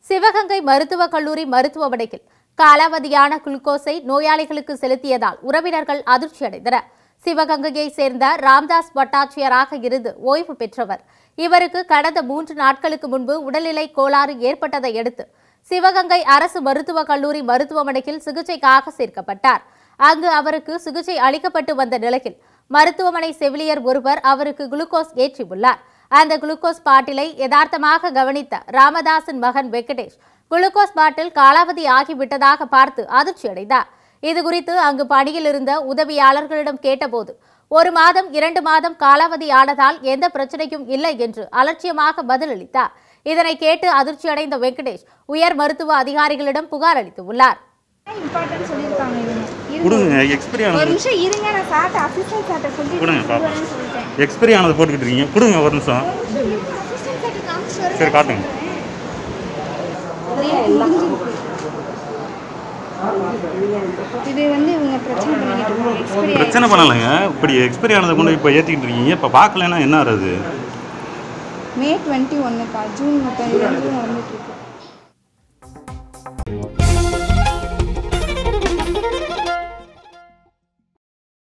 சிவகங்கை மருத்துவக் கல்லூரி மருத்துவமனையில் காலாவதியான குளுக்கோஸை நோயாளிகளுக்கு செலுத்தியதால் உறவினர்கள் அதிர்ச்சியடைந்தனர் சிவகங்கையை சேர்ந்த ராம்தாஸ் வட்டாட்சியராக இருந்து ஓய்வு பெற்றவர் இவருக்கு கடந்த மூன்று நாட்களுக்கு முன்பு உடல்நிலை கோளாறு ஏற்பட்டதை அடுத்து சிவகங்கை அரசு மருத்துவக் கல்லூரி மருத்துவமனையில் சிகிச்சைக்காக சேர்க்கப்பட்டார் அங்கு அவருக்கு சிகிச்சை அளிக்கப்பட்டு வந்த நிலையில் மருத்துவமனை செவிலியர் ஒருவர் அவருக்கு குளுக்கோஸ் ஏற்றியுள்ளார் அந்த குளுக்கோஸ் பாட்டிலை யதார்த்தமாக கவனித்த ராமதாசின் மகன் வெங்கடேஷ் குளுக்கோஸ் பாட்டில் காலாவதி ஆகிவிட்டதாக பார்த்து அதிர்ச்சியடைந்தார் இதுகுறித்து அங்கு பணியில் இருந்த உதவியாளர்களிடம் கேட்டபோது ஒரு மாதம் இரண்டு மாதம் காலாவதி ஆனதால் எந்த பிரச்சனையும் இல்லை என்று அலட்சியமாக பதிலளித்தார் இதனை கேட்டு அதிர்ச்சியடைந்த வெங்கடேஷ் உயர் மருத்துவ அதிகாரிகளிடம் புகார் அளித்துள்ளார் இம்பார்ட்டன்ட் சொல்லியிருக்காங்க இவங்க இருங்க. கொடுங்க எக்ஸ்பைரி ஒரு ஆனது நிமிஷம் இருங்க நான் சார்ட்ட அசிஸ்டன்ட் சார்ட்ட சொல்லி கொடுங்க, பாப்போம். வரேன்னு சொல்லிட்டேன் எக்ஸ்பைரி ஆனது போட்டுக்கிட்டு இருக்கீங்க கொடுங்க ஒரு நிமிஷம் அசிஸ்டன்ட் சார்ட்ட காமிச்சு வரேன். சரி காட்டுங்க இது வந்து இவங்க பிரச்சனை பண்ணிக்கிட்டு இருக்காங்க எக்ஸ்பீரி பிரச்சனை பண்ணலைங்க இப்படி எக்ஸ்பைரி ஆனதை கொண்டு இப்போ ஏற்றிக்கிட்டு இருக்கீங்க இப்போ பார்க்கலன்னா என்ன ஆகுது மே டுவெண்ட்டி ஒன்னுக்கா ஜூன் முப்பது ஜூன் வந்துட்டு இருக்கு